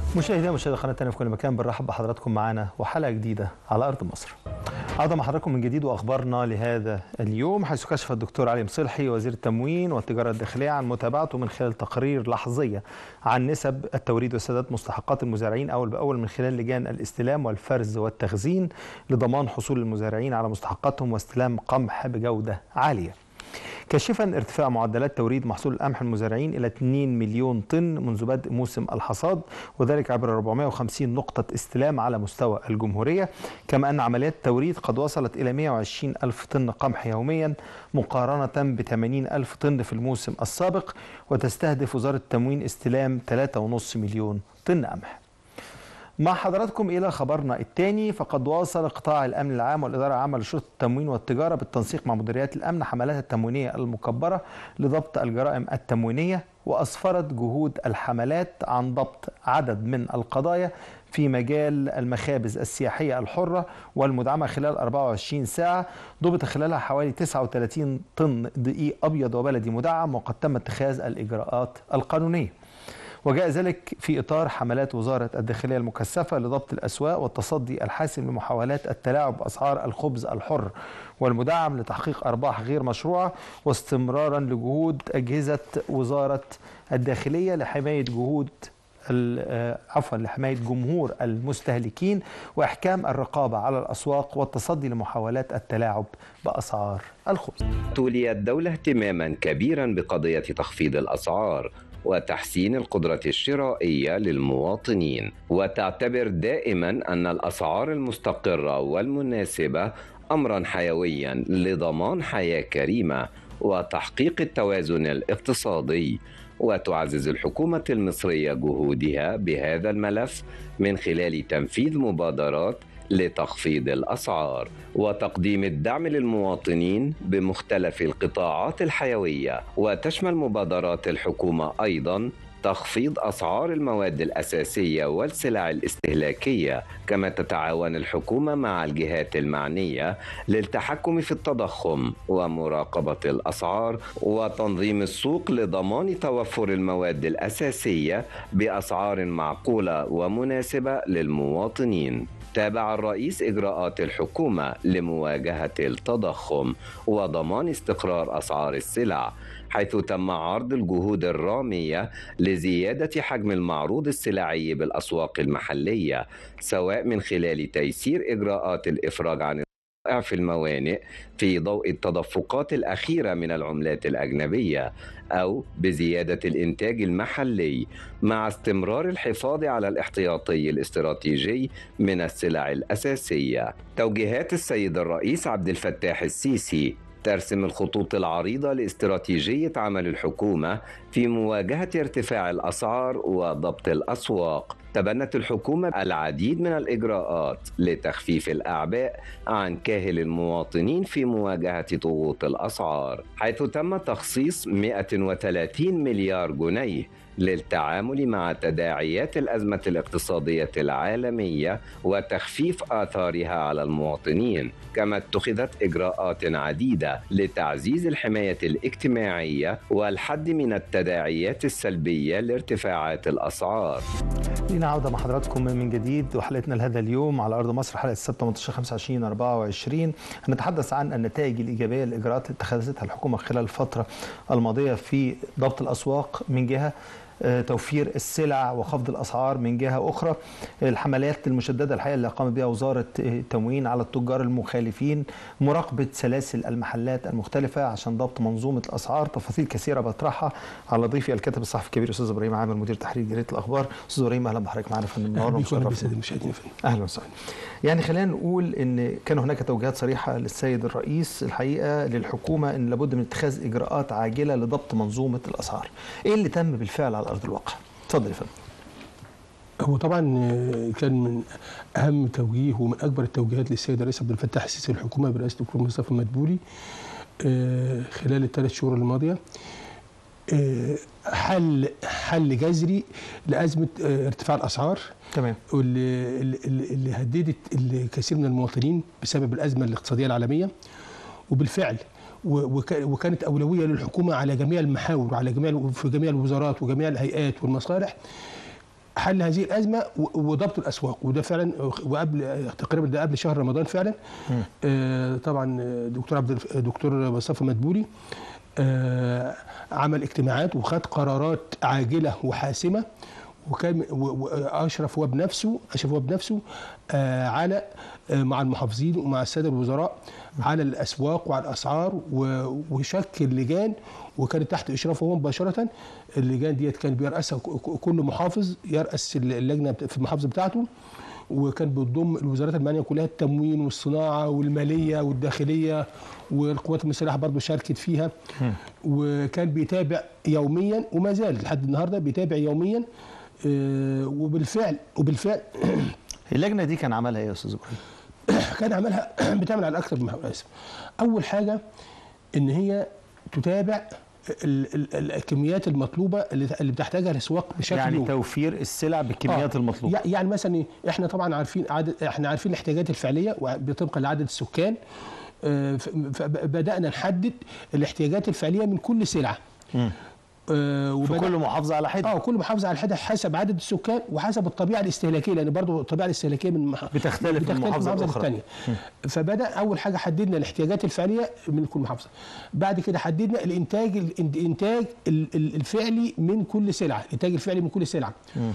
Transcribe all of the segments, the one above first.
مشاهدينا مشاهدي قناه تانية في كل مكان بنرحب بحضراتكم معانا وحلقه جديده على ارض مصر. عوده مع حضراتكم من جديد واخبارنا لهذا اليوم حيث كشف الدكتور علي مصلحي وزير التموين والتجاره الداخليه عن متابعته من خلال تقارير لحظيه عن نسب التوريد وسداد مستحقات المزارعين اول باول من خلال لجان الاستلام والفرز والتخزين لضمان حصول المزارعين على مستحقاتهم واستلام قمح بجوده عاليه. كاشفا ارتفاع معدلات توريد محصول القمح المزارعين إلى 2 مليون طن منذ بدء موسم الحصاد وذلك عبر 450 نقطة استلام على مستوى الجمهورية كما أن عمليات التوريد قد وصلت إلى 120 ألف طن قمح يوميا مقارنة ب 80 ألف طن في الموسم السابق وتستهدف وزارة التموين استلام 3.5 مليون طن قمح مع حضراتكم إلى خبرنا الثاني فقد واصل قطاع الأمن العام والإدارة العامة لشرطة التموين والتجارة بالتنسيق مع مديريات الأمن حملات التموينية المكبرة لضبط الجرائم التموينية وأسفرت جهود الحملات عن ضبط عدد من القضايا في مجال المخابز السياحية الحرة والمدعمة خلال 24 ساعة ضبط خلالها حوالي 39 طن دقيق أبيض وبلدي مدعم وقد تم اتخاذ الإجراءات القانونية وجاء ذلك في إطار حملات وزارة الداخلية المكثفة لضبط الأسواق والتصدي الحاسم لمحاولات التلاعب بأسعار الخبز الحر والمدعم لتحقيق أرباح غير مشروعة واستمرارا لجهود أجهزة وزارة الداخلية لحماية جهود عفوا لحماية جمهور المستهلكين وإحكام الرقابة على الأسواق والتصدي لمحاولات التلاعب بأسعار الخبز تولي الدولة اهتماما كبيرا بقضية تخفيض الأسعار وتحسين القدرة الشرائية للمواطنين وتعتبر دائما أن الأسعار المستقرة والمناسبة أمرا حيويا لضمان حياة كريمة وتحقيق التوازن الاقتصادي وتعزز الحكومة المصرية جهودها بهذا الملف من خلال تنفيذ مبادرات لتخفيض الاسعار وتقديم الدعم للمواطنين بمختلف القطاعات الحيويه وتشمل مبادرات الحكومه ايضا تخفيض اسعار المواد الاساسيه والسلع الاستهلاكيه كما تتعاون الحكومه مع الجهات المعنيه للتحكم في التضخم ومراقبه الاسعار وتنظيم السوق لضمان توفر المواد الاساسيه باسعار معقوله ومناسبه للمواطنين تابع الرئيس إجراءات الحكومة لمواجهة التضخم وضمان استقرار أسعار السلع حيث تم عرض الجهود الرامية لزيادة حجم المعروض السلعي بالأسواق المحلية سواء من خلال تيسير إجراءات الإفراج عن في الموانئ في ضوء التدفقات الأخيرة من العملات الأجنبية أو بزيادة الإنتاج المحلي مع استمرار الحفاظ على الاحتياطي الاستراتيجي من السلع الأساسية. توجيهات السيد الرئيس عبد الفتاح السيسي ترسم الخطوط العريضة لاستراتيجية عمل الحكومة في مواجهة ارتفاع الأسعار وضبط الأسواق. تبنت الحكومة العديد من الإجراءات لتخفيف الأعباء عن كاهل المواطنين في مواجهة ضغوط الأسعار، حيث تم تخصيص 130 مليار جنيه للتعامل مع تداعيات الأزمة الاقتصادية العالمية وتخفيف آثارها على المواطنين كما اتخذت إجراءات عديدة لتعزيز الحماية الاجتماعية والحد من التداعيات السلبية لارتفاعات الأسعار لينا عودة مع حضراتكم من جديد وحلقتنا لهذا اليوم على أرض مصر حلقة السبت 18 25 24 هنتحدث عن النتائج الإيجابية للإجراءات اللي اتخذتها الحكومة خلال الفترة الماضية في ضبط الأسواق من جهة توفير السلع وخفض الاسعار من جهه اخرى الحملات المشدده الحقيقه اللي قامت بها وزاره التموين على التجار المخالفين مراقبه سلاسل المحلات المختلفه عشان ضبط منظومه الاسعار تفاصيل كثيره بطرحها على ضيفي الكاتب الصحفي الكبير استاذ ابراهيم عامر مدير تحرير جريده الاخبار استاذ ابراهيم اهلا بحضرتك معانا في النهارده اهلا وسهلا يعني خلينا نقول ان كان هناك توجيهات صريحه للسيد الرئيس الحقيقه للحكومه ان لابد من اتخاذ اجراءات عاجله لضبط منظومه الاسعار ايه اللي تم بالفعل على ارض الواقع اتفضل يا فندم هو طبعا كان من اهم توجيه ومن اكبر التوجيهات للسيد الرئيس عبد الفتاح السيسي الحكومه برئاسه الدكتور مصطفى مدبولي خلال الثلاث شهور الماضيه حل حل جذري لازمه ارتفاع الاسعار تمام واللي اللي هددت الكثير من المواطنين بسبب الازمه الاقتصاديه العالميه وبالفعل وكانت اولويه للحكومه على جميع المحاور وعلى جميع في جميع الوزارات وجميع الهيئات والمصالح حل هذه الازمه و- وضبط الاسواق وده فعلا وقبل تقريبا ده قبل شهر رمضان فعلا آه طبعا دكتور عبد الف- دكتور مصطفى مدبولي آه عمل اجتماعات وخد قرارات عاجله وحاسمه وكان و- و- اشرف هو بنفسه اشرف هو بنفسه آه على آه مع المحافظين ومع الساده الوزراء على الاسواق وعلى الاسعار و- وشكل لجان وكانت تحت اشرافه هو مباشره اللجان ديت كان بيرأسها ك- ك- كل محافظ يرأس اللجنه بت- في المحافظه بتاعته وكان بتضم الوزارات المعنيه كلها التموين والصناعه والماليه والداخليه والقوات المسلحه برضه شاركت فيها وكان بيتابع يوميا وما زال لحد النهارده بيتابع يوميا آه، وبالفعل وبالفعل اللجنه دي كان عملها ايه يا استاذ ابراهيم؟ كان عملها بتعمل على اكثر من محور اسف اول حاجه ان هي تتابع ال- ال- الكميات المطلوبه اللي اللي بتحتاجها الاسواق بشكل يعني يومي. توفير السلع بالكميات آه. المطلوبه يع- يعني مثلا إيه؟ احنا طبعا عارفين عدد احنا عارفين الاحتياجات الفعليه طبقا لعدد السكان آه، ف- فبدانا نحدد الاحتياجات الفعليه من كل سلعه مم. آه، في وبدأ- كل محافظه على حده اه كل محافظه على حده حسب عدد السكان وحسب الطبيعه الاستهلاكيه لان برضه الطبيعه الاستهلاكيه من مح... بتختلف من محافظة لأخرى. الثانيه فبدا اول حاجه حددنا الاحتياجات الفعليه من كل محافظه بعد كده حددنا الانتاج الانتاج ال- ال- الفعلي من كل سلعه الانتاج الفعلي من كل سلعه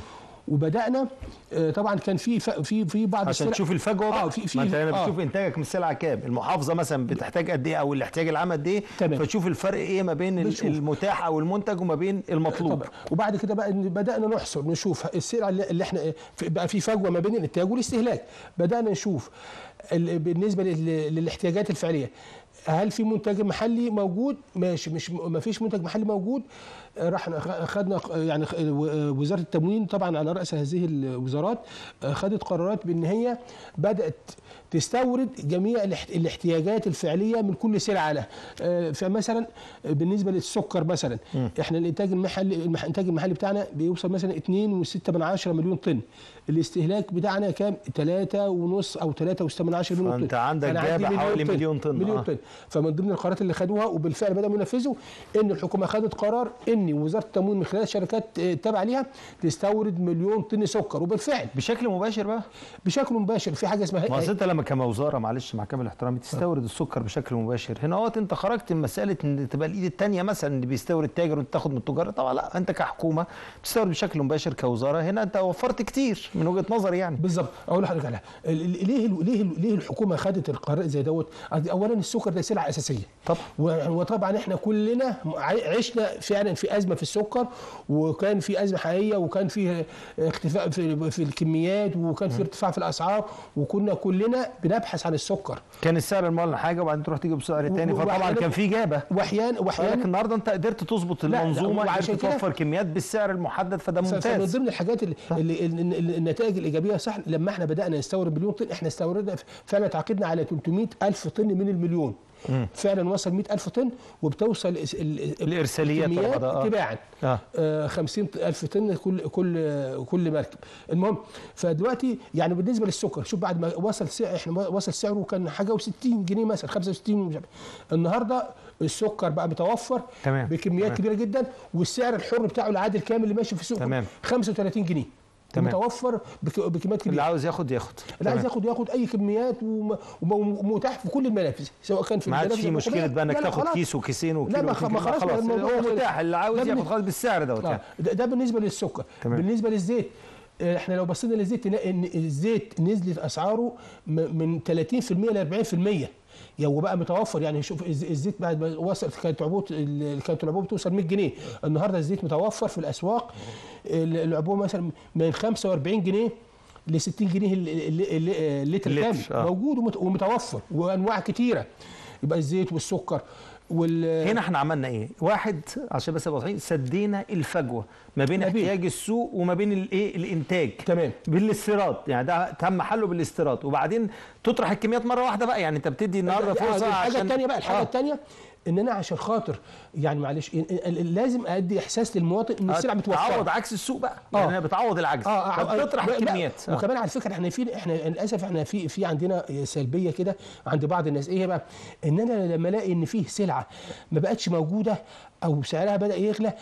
وبدانا آه، طبعا كان في ف- في في بعض عشان السلع تشوف الفجوه بقى اه في في ما انت لما آه. بتشوف انتاجك من السلعه كام المحافظه مثلا بتحتاج قد ايه او الاحتياج العام قد ايه تمام. فتشوف الفرق ايه ما بين ال- بتشوف. المتاح او المنتج وما بين المطلوب طبعا وبعد كده بقى بدانا نحصر نشوف السلع اللي اللي احنا في- بقى في فجوه ما بين الانتاج والاستهلاك بدانا نشوف ال- بالنسبه لل- للاحتياجات الفعليه هل في منتج محلي موجود ماشي مش ما فيش منتج محلي موجود آه، رحنا خ- خدنا ق- يعني خ- و- وزاره التموين طبعا على راس هذه الوزارات آه، خدت قرارات بان هي بدات تستورد جميع الاحت- الاحتياجات الفعليه من كل سلعه لها آه، فمثلا بالنسبه للسكر مثلا احنا الانتاج المحلي المح- الانتاج المحلي بتاعنا بيوصل مثلا 2.6 من عشرة مليون طن الاستهلاك بتاعنا كام 3 ونص او 3.6 من عشرة مليون طن فأنت عندك هنعدي جاب حوالي مليون طن، مليون آه. طن فمن ضمن القرارات اللي خدوها وبالفعل بداوا ينفذوا ان الحكومه خدت قرار ان وزاره التموين من خلال شركات آه، تابعه ليها تستورد مليون طن سكر وبالفعل بشكل مباشر بقى بشكل مباشر في حاجه اسمها ما أصل انت لما كموزاره معلش مع كامل احترامي تستورد السكر بشكل مباشر هنا اهوت انت خرجت من مساله ان تبقى الايد الثانيه مثلا اللي بيستورد تاجر وانت تاخد من التجار طبعا لا انت كحكومه بتستورد بشكل مباشر كوزاره هنا انت وفرت كتير من وجهه نظري يعني بالظبط اقول لحضرتك على ال- ال- ليه ال- ليه ال- ليه الحكومه خدت القرار زي دوت اولا السكر ده سلعه اساسيه طب و- وطبعا احنا كلنا ع- عشنا فعلا في ازمه في السكر وكان في ازمه حقيقيه وكان في اختفاء في, في الكميات وكان في ارتفاع في الاسعار وكنا كلنا بنبحث عن السكر كان السعر المعلن حاجه وبعدين تروح تجيب سعر تاني و- فطبعا وأحيانا- كان في جابه واحيانا ولكن واحيانا النهارده انت قدرت تظبط لا، لا، المنظومه وعرفت وعشان كده- توفر كميات بالسعر المحدد فده ف- فمن ممتاز ضمن الحاجات اللي, اللي اللي- اللي النتائج الايجابيه صح لما احنا بدانا نستورد مليون طن احنا استوردنا فعلا تعاقدنا على 300 الف طن من المليون فعلا وصل 100 الف طن وبتوصل ال- ال- الإرساليات الكميات طبعاً، آه. تباعا اه آه، 50 ألف طن كل كل كل مركب المهم فدلوقتي يعني بالنسبه للسكر شوف بعد ما وصل سعر احنا وصل سعره كان حاجه و60 جنيه مثلا 65 ومش عارف. النهارده السكر بقى متوفر تمام. بكميات تمام. كبيره جدا والسعر الحر بتاعه العادي الكامل اللي ماشي في السوق تمام. 35 جنيه تمام. متوفر بك- بكميات اللي كبيره عاوز ياخد ياخد اللي عايز تمام. ياخد ياخد اي كميات وم- وم- ومتاح في كل المنافذ سواء كان في ما عادش المنافذ في مشكله الحكومية. بقى انك لا، لا، تاخد خلاص. كيس وكيسين وكيلو ما وكيلو. ما خلاص خلاص الموضوع هو خلص. متاح اللي عاوز ده ياخد بن- خالص بالسعر دوت آه. يعني ده, ده بالنسبه للسكر تمام. بالنسبه للزيت آه، احنا لو بصينا للزيت نلاقي ان الزيت نزلت اسعاره م- من 30% ل 40% يعني وبقى متوفر يعني شوف الز- الزيت بعد ما وصل كانت عبوه ال- كانت العبوه بتوصل 100 جنيه النهارده الزيت متوفر في الاسواق ال- العبوه مثلا من 45 جنيه ل 60 جنيه ال- ال- ال- اللتر اللتر، كامل آه. موجود ومت- ومتوفر وانواع كتيره يبقى الزيت والسكر وال هنا احنا عملنا ايه؟ واحد عشان بس ابقى واضحين سدينا الفجوه ما بين ما بين. احتياج السوق وما بين الايه الانتاج تمام. بالاستيراد يعني ده تم حله بالاستيراد وبعدين تطرح الكميات مره واحده بقى يعني انت بتدي النهارده آه، فرصه الحاجه عشان الثانيه بقى الحاجه آه. الثانيه ان انا عشان خاطر يعني معلش إن- إن- لازم ادي احساس للمواطن ان السلعه متوفره تعوض عكس السوق بقى آه. يعني هي بتعوض العجز اه فبتطرح لا، الكميات آه. وكمان على فكره احنا في احنا للاسف احنا في في عندنا سلبيه كده عند بعض الناس ايه بقى ان انا لما الاقي ان فيه سلعه ما بقتش موجوده او سعرها بدا يغلى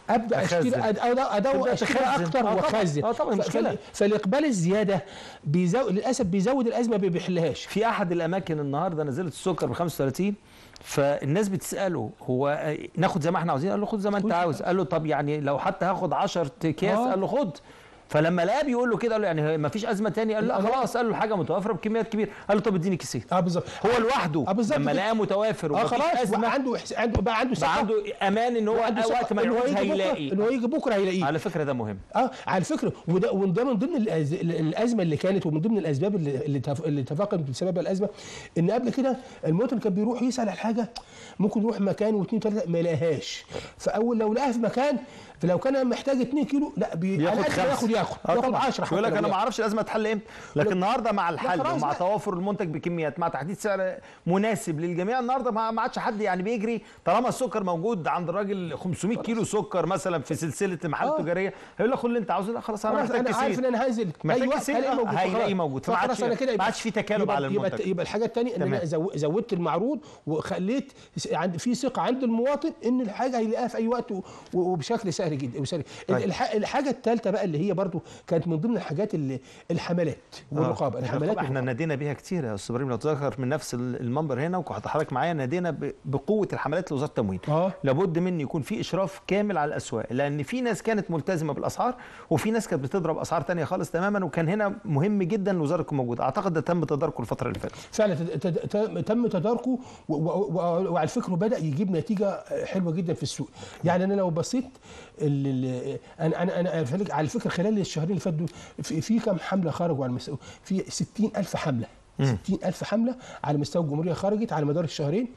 ابدا اشتري أخزن. أد- أد- ادور تبدأ اشتري تخزن. اكتر آه طبعاً. واخزن آه طبعاً، ف- مشكلة. فال- فالاقبال الزياده بيزود للاسف بيزود الازمه ما بيحلهاش في احد الاماكن النهارده نزلت السكر ب 35 فالناس بتساله هو آه، ناخد زي ما احنا عاوزين قال له خد زي ما انت خد. عاوز قال له طب يعني لو حتى هاخد 10 اكياس آه. قال له خد فلما لقاه بيقول له كده قال له يعني ما فيش ازمه تاني قال له لا لا. خلاص قال له الحاجه متوفره بكميات كبيره قال له طب اديني كيسين اه بالظبط هو لوحده آه بالظبط لما كده. لقاه متوافر اه ومفيش خلاص ازمه بقى عنده إحس- عنده بقى عنده بقى ثقة. عنده امان ان هو وعنده ثقة وقت ما إنه يعوز هيجي بكرة- هيلاقي انه هيجي بكره هيلاقيه على فكره ده مهم اه على فكره وده وده من ضمن الأز... الازمه اللي كانت ومن ضمن الاسباب اللي اللي, تف... اللي تفاقم بسببها الازمه ان قبل كده المواطن كان بيروح يسال على حاجه ممكن يروح مكان واثنين ثلاثه ما يلاقيهاش فاول لو لقاها في مكان فلو كان محتاج 2 كيلو لا بي... بياخد على الأقل خمسة ياخد ياخد آه ياخد طبعاً. 10 يقول لك انا ما اعرفش الازمه تحل امتى لكن النهارده مع الحل خلاص ومع بقى. توافر المنتج بكميات مع تحديد سعر مناسب للجميع النهارده ما ما عادش حد يعني بيجري طالما السكر موجود عند الراجل 500 كيلو سكر مثلا في سلسله المحال آه. التجاريه هيقول لك خد اللي انت عاوزه لا خلاص انا خلاص محتاج انا عارف ان كيسين انا هنزل محتاج وقت كيسين، هلاقيه آه، موجود هيلاقيه فخلاص. موجود. فما فخلاص عادش- أنا كده ما يبقى- عادش في تكالب يبقى- على يبقى- المنتج. يبقى الحاجه الثانيه ان انا تمام. زو- زودت المعروض وخليت س- عند في ثقه عند المواطن ان الحاجه هيلاقيها في اي وقت و- وبشكل سهل جدا وسريع طيب. الح- الحاجه الثالثه بقى اللي هي برضو كانت من ضمن الحاجات اللي الحملات والرقابه الحملات الحملات احنا والرقابة. نادينا بيها كتير يا استاذ ابراهيم لو تذكر من نفس المنبر هنا وكنت حضرتك معايا نادينا ب- بقوه الحملات لوزاره التموين اه لابد من يكون في اشراف كامل على الاسواق لان في ناس كانت ملتزمه بالاسعار وفي ناس كانت بتضرب اسعار تانية خالص تماما وكان هنا مهم جدا الوزاره تكون موجوده اعتقد ده تم تداركه الفتره اللي فاتت فعلا تد- تد- تم- تم تداركه و- و- و- وعلى فكره بدا يجيب نتيجه حلوه جدا في السوق يعني انا لو بصيت ال- ال- انا انا انا فلك- على فكره خلال الشهرين اللي فاتوا في, في كم حمله خرجوا على المستوى في 60000 حمله 60000 حمله على مستوى الجمهوريه خرجت على مدار الشهرين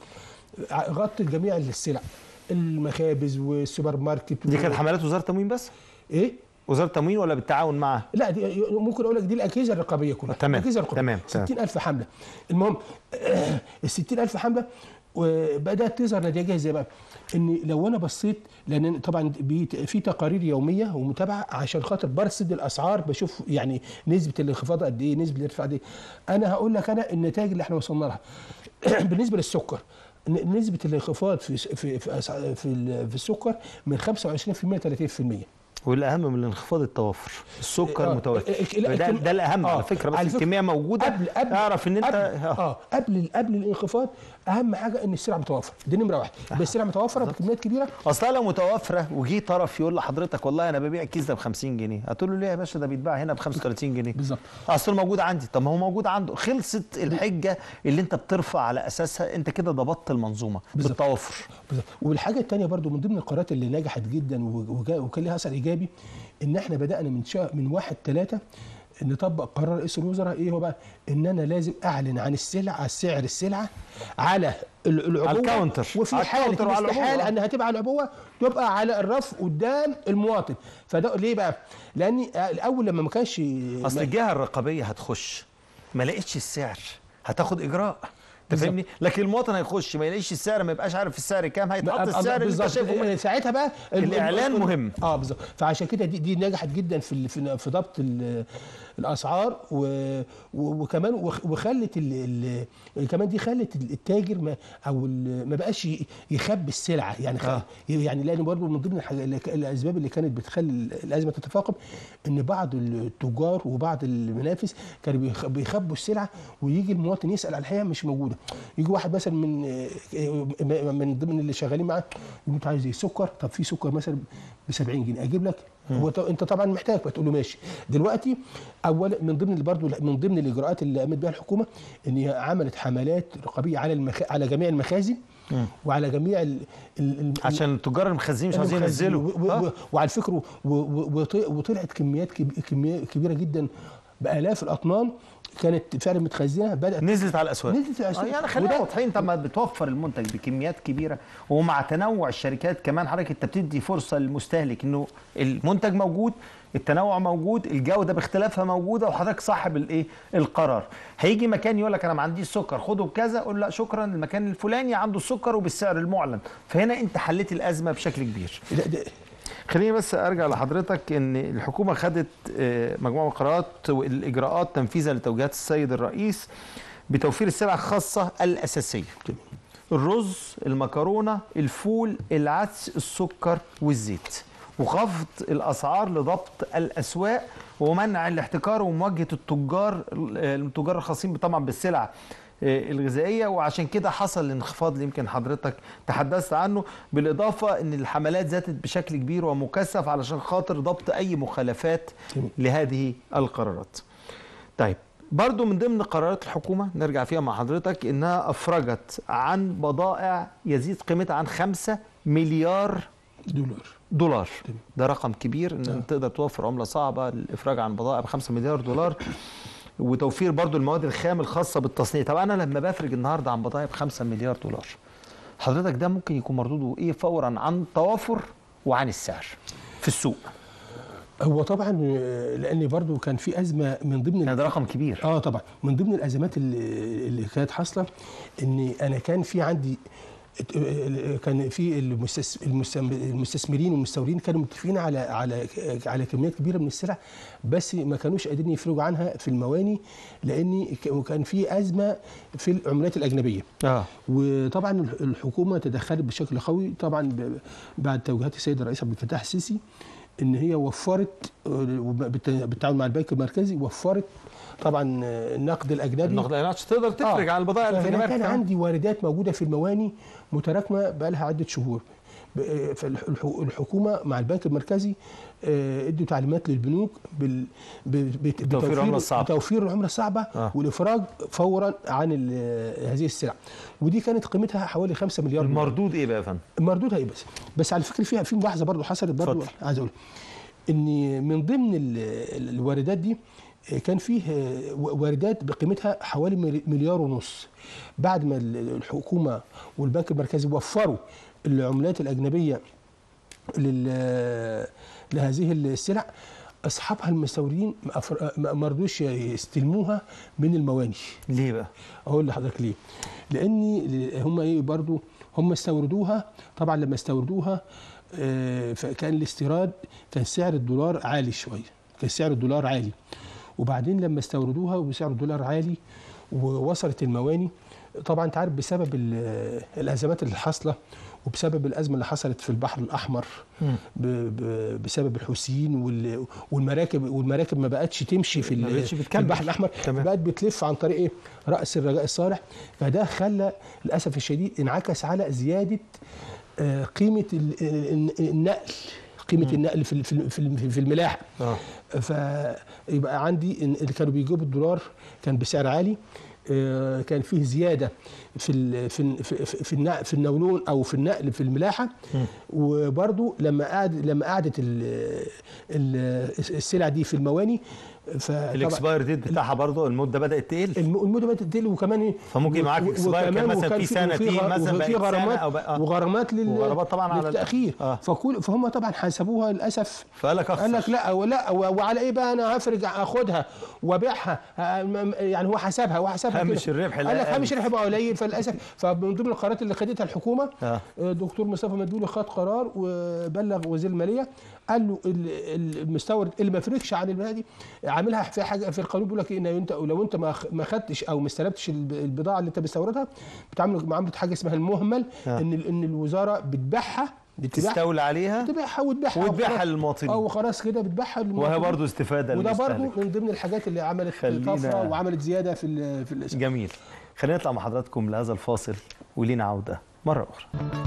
ع- غطت جميع السلع المخابز والسوبر ماركت دي و- كانت حملات وزاره التموين بس ايه وزاره التموين ولا بالتعاون معها لا دي ممكن اقول لك دي الاجهزه الرقابيه كلها تمام، الاجهزه الرقابيه تمام، تمام. 60000 حمله المهم ال 60000 حمله وبدات تظهر نتائجها ازاي بقى؟ ان لو انا بصيت لان طبعا بي- في تقارير يوميه ومتابعه عشان خاطر برصد الاسعار بشوف يعني نسبه الانخفاض قد ايه نسبه الارتفاع قد ايه انا هقول لك انا النتائج اللي احنا وصلنا لها بالنسبه للسكر ن- نسبه الانخفاض في في في, أسع- في, ال- في السكر من 25% ل 30% والاهم من الانخفاض التوفر السكر آه، متوفر آه، لا، ده, الكم- ده الاهم آه، على فكره بس على فكرة الكميه موجوده قبل قبل اعرف ان انت قبل آه. اه قبل قبل الانخفاض اهم حاجه ان السلع متوفره دي نمره واحد بس السلع متوفره بكميات كبيره اصلا لو متوفره وجي طرف يقول لحضرتك والله انا ببيع الكيس ده ب 50 جنيه هتقول له ليه يا باشا ده بيتباع هنا ب 35 جنيه بالظبط. اصل موجود عندي طب ما هو موجود عنده خلصت الحجه اللي انت بترفع على اساسها انت كده ضبطت المنظومه بالظبط. بالتوفر بالظبط والحاجه الثانيه برضو من ضمن القرارات اللي نجحت جدا وجا- وكان لها اثر ايجابي ان احنا بدانا من شهر من 1 3 نطبق قرار رئيس الوزراء ايه هو بقى ان انا لازم اعلن عن السلع على سعر السلعه على ال- العبوه على الكاونتر. وفي على حاله الكاونتر وعلى الاستحاله العبوة. انها تبقى على العبوه تبقى على الرف قدام المواطن فده ليه بقى؟ لان الاول لما ما كانش اصل ما- الجهه الرقابيه هتخش ما لقيتش السعر هتاخد اجراء انت بالظبط. فاهمني لكن المواطن هيخش ما يلاقيش السعر ما يبقاش عارف السعر كام هيتحط أبقى- السعر اللي انت بالظبط. شايفه إيه، ساعتها بقى ال- الإعلان ال- مهم. اه بالظبط فعشان كده دي, دي نجحت جدا في ال- في في ضبط ال- الاسعار و و- وكمان وخ- وخلت ال ال كمان دي خلت التاجر ما او ال- ما بقاش ي- يخبي السلعه يعني خ- آه. يعني لان برضه من ضمن الحاجة اللي ك- الاسباب اللي كانت بتخلي الازمه تتفاقم ان بعض التجار وبعض المنافس كانوا بيخ- بيخبوا السلعه ويجي المواطن يسال على الحقيقه مش موجوده يجي واحد مثلا من من ضمن اللي شغالين معاه يقول انت عايز ايه سكر طب في سكر مثلا ب 70 جنيه اجيب لك هو ط- انت طبعا محتاج فتقول له ماشي دلوقتي اولا من ضمن اللي برضه من ضمن الاجراءات اللي قامت بها الحكومه ان هي عملت حملات رقابيه على المخ... على جميع المخازن وعلى جميع ال... ال... ال... عشان التجار المخزنين مش عاوزين المخازن. ينزلوا و... و... آه. و... وعلى فكره و... و... وط- وطلعت كميات كب... كميات كبيره جدا بالاف الاطنان كانت فعلا متخزنه بدات نزلت على الاسواق نزلت على آه الأسواق. يعني خلينا وده- واضحين انت ما بتوفر المنتج بكميات كبيره ومع تنوع الشركات كمان حضرتك انت بتدي فرصه للمستهلك انه المنتج موجود التنوع موجود الجوده باختلافها موجوده وحضرتك صاحب الايه القرار هيجي مكان يقول لك انا ما عنديش سكر خده بكذا قول لا شكرا المكان الفلاني عنده السكر وبالسعر المعلن فهنا انت حليت الازمه بشكل كبير لا، ده- خليني بس ارجع لحضرتك ان الحكومه خدت آه، مجموعه من القرارات والاجراءات تنفيذا لتوجيهات السيد الرئيس بتوفير السلع الخاصه الاساسيه الرز المكرونه الفول العدس السكر والزيت وخفض الاسعار لضبط الاسواق ومنع الاحتكار ومواجهه التجار التجار الخاصين طبعا بالسلع آه، الغذائيه وعشان كده حصل الانخفاض اللي يمكن حضرتك تحدثت عنه بالاضافه ان الحملات زادت بشكل كبير ومكثف علشان خاطر ضبط اي مخالفات جميل. لهذه القرارات. طيب برضو من ضمن قرارات الحكومة نرجع فيها مع حضرتك إنها أفرجت عن بضائع يزيد قيمتها عن 5 مليار دولار دولار تمام. ده رقم كبير ان آه. تقدر توفر عمله صعبه للافراج عن بضائع ب 5 مليار دولار وتوفير برضو المواد الخام الخاصه بالتصنيع طب انا لما بفرج النهارده عن بضائع ب 5 مليار دولار حضرتك ده ممكن يكون مردوده ايه فورا عن توافر وعن السعر في السوق هو طبعا آه، لان برضو كان في ازمه من ضمن يعني ده رقم كبير اه طبعا من ضمن الازمات اللي, اللي كانت حاصله ان انا كان في عندي كان في المستس- المستم- المستثمرين والمستوردين كانوا متفقين على على على كميات كبيره من السلع بس ما كانوش قادرين يفرجوا عنها في المواني لان ك- كان في ازمه في العملات الاجنبيه اه وطبعا الحكومه تدخلت بشكل قوي طبعا ب- بعد توجيهات السيد الرئيس عبد الفتاح السيسي ان هي وفرت آه، بالت- بالتعاون مع البنك المركزي وفرت طبعا آه، النقد الاجنبي النقد الأجنبي عشان تقدر تفرج آه. عن البضائع اللي في فأنا جمارك كان كمان. عندي واردات موجوده في المواني متراكمه بقى لها عده شهور ب- فالحكومه مع البنك المركزي آه، ادوا تعليمات للبنوك بال ب- بت- بتوفير العملة الصعبة. بتوفير العمله الصعبه آه. والافراج فورا عن ال- هذه السلع ودي كانت قيمتها حوالي 5 مليار دولار. المردود ايه بقى يا فندم؟ المردود هي بس بس على فكره فيها في ملاحظه برضو حصلت برضو اتفضل. عايز اقول ان من ضمن ال- ال- الواردات دي كان فيه واردات بقيمتها حوالي ملي- مليار ونص بعد ما ال- الحكومه والبنك المركزي وفروا العملات الاجنبيه لل- لهذه السلع اصحابها المستوردين ما أفر- ما ما رضوش يستلموها من المواني ليه بقى؟ اقول لحضرتك ليه لان هم ايه برضو هم استوردوها طبعا لما استوردوها آه، فكان الاستيراد كان سعر الدولار عالي شويه كان سعر الدولار عالي وبعدين لما استوردوها وسعر الدولار عالي ووصلت المواني طبعا انت عارف بسبب ال- الازمات اللي حاصله وبسبب الازمه اللي حصلت في البحر الاحمر مم. ب- ب- بسبب الحوثيين وال- والمراكب والمراكب ما بقتش تمشي في, ما ال- بقتش في بتكمل. البحر الاحمر تمام. بقت بتلف عن طريق ايه راس الرجاء الصالح فده خلى للاسف الشديد انعكس على زياده آه، قيمه ال- ال- النقل قيمه النقل في ال- في ال- في ال- في الملاحه اه فيبقى عندي إن- اللي كانوا بيجيبوا الدولار كان بسعر عالي آه، كان فيه زياده في ال في ال في في النقل في النولون او في النقل في الملاحه وبرضو لما قعد لما قعدت ال- ال- السلع دي في المواني فطبعا الاكسباير ديت بتاعها برضه المده بدات تقل الم- المده بدات تقل وكمان ايه فممكن معاك و- اكسباير كان وكمان- مثلا وكان في في- سنتين وفي غ- مثلا وفي بقت سنة غرامات أو بقى- آه. وغرامات لل وغرامات طبعاً على ال- للتاخير آه. فكل فهم طبعا حسبوها للاسف فقال لك قال اخسر لك لا ولا و- وعلى ايه بقى انا هفرج اخدها وابيعها آه، م- يعني هو حسبها هو حسبها هامش كده. الربح قال لا لك أقل. هامش الربح بقى قليل فللاسف فمن ضمن القرارات اللي خدتها الحكومه آه. آه، دكتور مصطفى مدبولي خد قرار وبلغ وزير الماليه قال له ال- ال- المستورد اللي ما فرقش عن البلد دي عاملها في حاجه في القانون بيقول لك إيه، ان انت لو انت ما خ- ما خدتش او ما استلمتش الب- البضاعه اللي انت مستوردها بتعامل معامله حاجه اسمها المهمل آه. ان ال- ان الوزاره بتبيعها بتبيعها تستولى عليها تبيعها وتبيعها وتبيعها وخلاص. للمواطنين. اه وخلاص كده بتبيعها وهي للمواطنين. برضه استفاده وده برضه للمستهلك من ضمن الحاجات اللي عملت خلينا- طفره وعملت زياده في ال- في الاسم جميل خلينا نطلع مع حضراتكم لهذا الفاصل ولينا عوده مره اخرى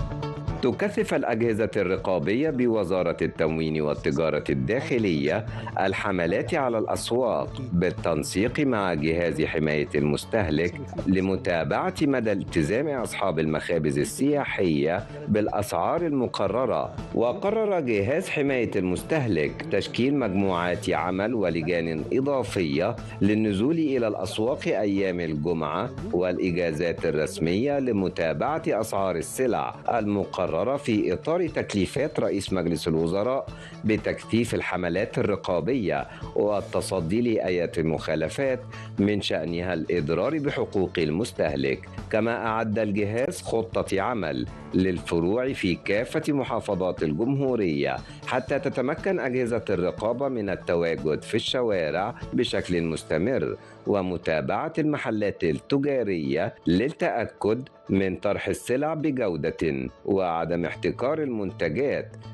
تكثف الأجهزة الرقابية بوزارة التموين والتجارة الداخلية الحملات على الأسواق بالتنسيق مع جهاز حماية المستهلك لمتابعة مدى التزام أصحاب المخابز السياحية بالأسعار المقررة وقرر جهاز حماية المستهلك تشكيل مجموعات عمل ولجان إضافية للنزول إلى الأسواق أيام الجمعة والإجازات الرسمية لمتابعة أسعار السلع المقررة في إطار تكليفات رئيس مجلس الوزراء بتكثيف الحملات الرقابية والتصدي لآيات المخالفات من شأنها الإضرار بحقوق المستهلك كما أعد الجهاز خطة عمل للفروع في كافة محافظات الجمهورية حتى تتمكن أجهزة الرقابة من التواجد في الشوارع بشكل مستمر ومتابعة المحلات التجارية للتأكد من طرح السلع بجودة وعدم احتكار المنتجات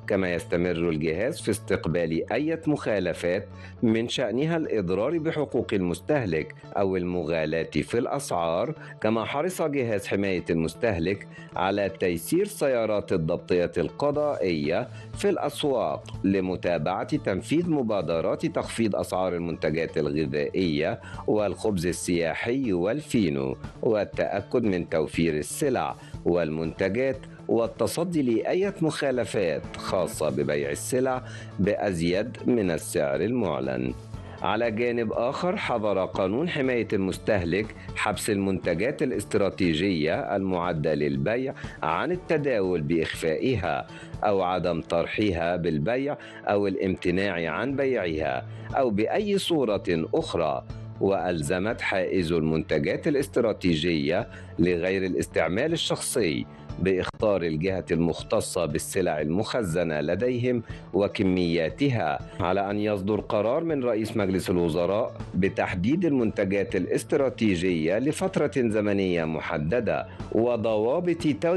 كما يستمر الجهاز في استقبال أي مخالفات من شأنها الإضرار بحقوق المستهلك أو المغالاة في الأسعار كما حرص جهاز حماية المستهلك على تيسير سيارات الضبطية القضائية في الأسواق لمتابعة تنفيذ مبادرات تخفيض أسعار المنتجات الغذائية والخبز السياحي والفينو والتأكد من توفير السلع والمنتجات والتصدي لأي مخالفات خاصة ببيع السلع بأزيد من السعر المعلن على جانب آخر حظر قانون حماية المستهلك حبس المنتجات الاستراتيجية المعدة للبيع عن التداول بإخفائها أو عدم طرحها بالبيع أو الامتناع عن بيعها أو بأي صورة أخرى وألزمت حائز المنتجات الاستراتيجية لغير الاستعمال الشخصي باختار الجهة المختصة بالسلع المخزنة لديهم وكمياتها على أن يصدر قرار من رئيس مجلس الوزراء بتحديد المنتجات الاستراتيجية لفترة زمنية محددة وضوابط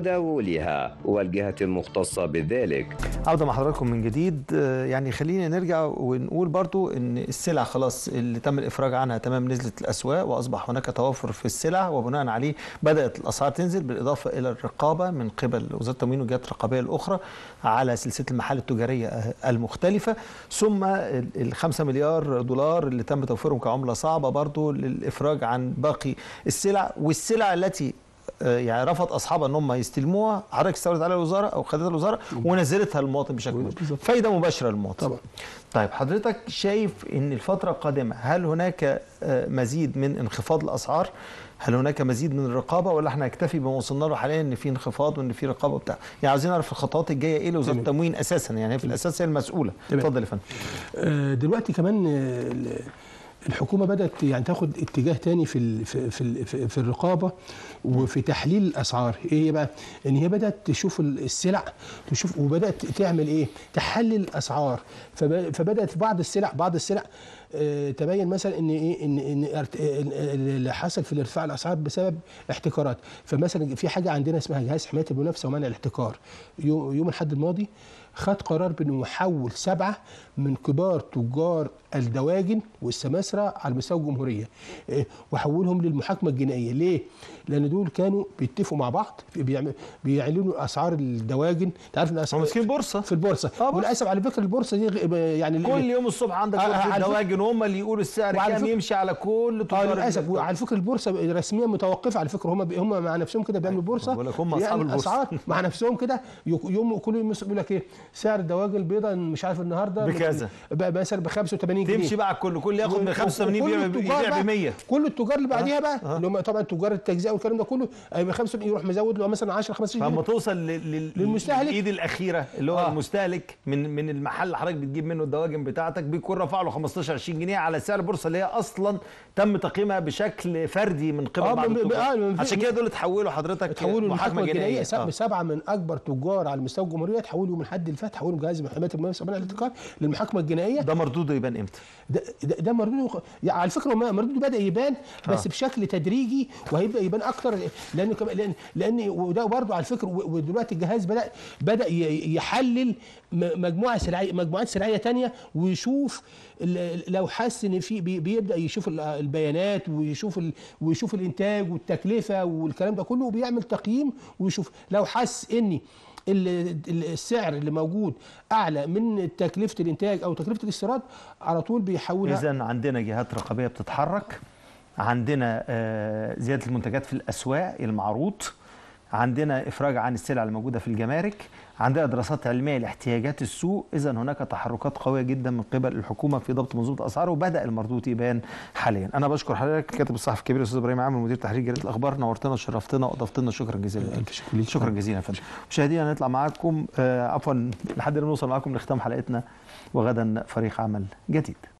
تداولها والجهة المختصة بذلك عودة مع حضراتكم من جديد آه، يعني خلينا نرجع ونقول برضو ان السلع خلاص اللي تم الافراج عنها تمام نزلت الاسواق واصبح هناك توافر في السلع وبناء عليه بدات الاسعار تنزل بالاضافه الى الرقابه من قبل وزاره التموين والجهات الرقابيه الاخرى على سلسله المحال التجاريه المختلفه ثم ال 5 مليار دولار اللي تم توفيرهم كعمله صعبه برضو للافراج عن باقي السلع والسلع التي آه، يعني رفض اصحابها ان هم يستلموها حضرتك استولت عليها الوزاره او خدتها الوزاره ونزلتها للمواطن بشكل مباشر بالظبط. فايده مباشره للمواطن طبعا. طيب حضرتك شايف ان الفتره القادمه هل هناك آه، مزيد من انخفاض الاسعار هل هناك مزيد من الرقابه ولا احنا نكتفي بما وصلنا له حاليا ان في انخفاض وان في رقابه وبتاع يعني عاوزين نعرف الخطوات الجايه ايه لوزاره تمام. التموين اساسا يعني هي في الاساس هي المسؤوله تمام. اتفضل يا فندم آه، دلوقتي كمان آه، ال- الحكومه بدات يعني تاخد اتجاه تاني في ال- في في, في, في الرقابه وفي تحليل الاسعار ايه هي بقى ان هي بدات تشوف ال- السلع تشوف وبدات تعمل ايه تحلل الاسعار فب- فبدات بعض السلع بعض السلع آه، تبين مثلا ان ايه ان ان ارت- إن اللي حصل في ارتفاع الاسعار بسبب احتكارات فمثلا في حاجه عندنا اسمها جهاز حمايه المنافسه ومنع الاحتكار يوم يوم الاحد الماضي خد قرار بانه يحول سبعه من كبار تجار الدواجن والسماسره على مستوى الجمهوريه إيه، وحولهم للمحاكمه الجنائيه ليه؟ لان دول كانوا بيتفقوا مع بعض بيعمل- بيعلنوا اسعار الدواجن انت عارف ان هم اسعار ماسكين بورصه في البورصه آه، بورصة. وللاسف على فكره البورصه دي غ- يعني كل يوم الصبح عندك آه، بورصه على فكرة- الدواجن وهم اللي يقولوا السعر وعلى كام فكرة- يمشي على كل اه تجار للاسف الدواجن. وعلى فكره البورصه رسميا متوقفه على فكره هم هم مع نفسهم كده بيعملوا بورصه بقول لك هم أصحاب بيعملوا البورصة. اسعار مع نفسهم كده يك- يوم كل يوم يقول لك ايه سعر الدواجن البيضاء مش عارف النهارده بكذا. بقى مثلا ب 85 جنيه تمشي بقى على الكل كل ياخد من 85 وكل يبيع التجار يبيع بقى- ب 100 كل التجار اللي بعديها بقى آه. اللي هم طبعا تجار التجزئه والكلام ده كله ب 75 يروح مزود له مثلا 10 15 فلما جنيه توصل لل- لل- للمستهلك. للايد الاخيره اللي هو آه. المستهلك من من المحل اللي حضرتك بتجيب منه الدواجن بتاعتك بيكون رفع له 15 20 جنيه على سعر البورصه اللي هي اصلا تم تقييمها بشكل فردي من قبل آه، بعض من- التجار آه، من- عشان كده دول اتحولوا حضرتك تحولوا المحاكمه الجنائيه آه. سبعه من اكبر تجار على مستوى الجمهوريه تحولوا يوم الاحد اللي فات تحولوا جهاز حمايه المنافسه ومنع الاحتكار للمحاكمه الجنائيه ده مردوده يبان امتى؟ ده ده, ده مردوده يعني على فكره ما- مردوده بدا يبان بس آه. بشكل تدريجي وهيبدا يبان اكتر لان كمان لان لان وده برضه على فكره و- ودلوقتي الجهاز بدا بدا ي- يحلل م- مجموعه سلعيه مجموعات سلعيه تانية ويشوف ال- لو حس ان في بي- بيبدا يشوف ال- البيانات ويشوف ال ويشوف الانتاج والتكلفه والكلام ده كله وبيعمل تقييم ويشوف لو حس ان ال- ال- السعر اللي موجود اعلى من تكلفه الانتاج او تكلفه الاستيراد على طول بيحولها اذا عندنا جهات رقابيه بتتحرك عندنا آه، زياده المنتجات في الاسواق المعروض عندنا افراج عن السلع الموجوده في الجمارك عندنا دراسات علميه لاحتياجات السوق اذا هناك تحركات قويه جدا من قبل الحكومه في ضبط منظومه الاسعار وبدا المردود يبان حاليا انا بشكر حضرتك الكاتب الصحفي الكبير الاستاذ ابراهيم عامر مدير تحرير جريده الاخبار نورتنا وشرفتنا واضفت لنا شكرا جزيلا لك. ألف شكر ليك. شكرا جزيلا يا فندم مشاهدينا نطلع معاكم آه، عفوا لحد ما نوصل معاكم لختام حلقتنا وغدا فريق عمل جديد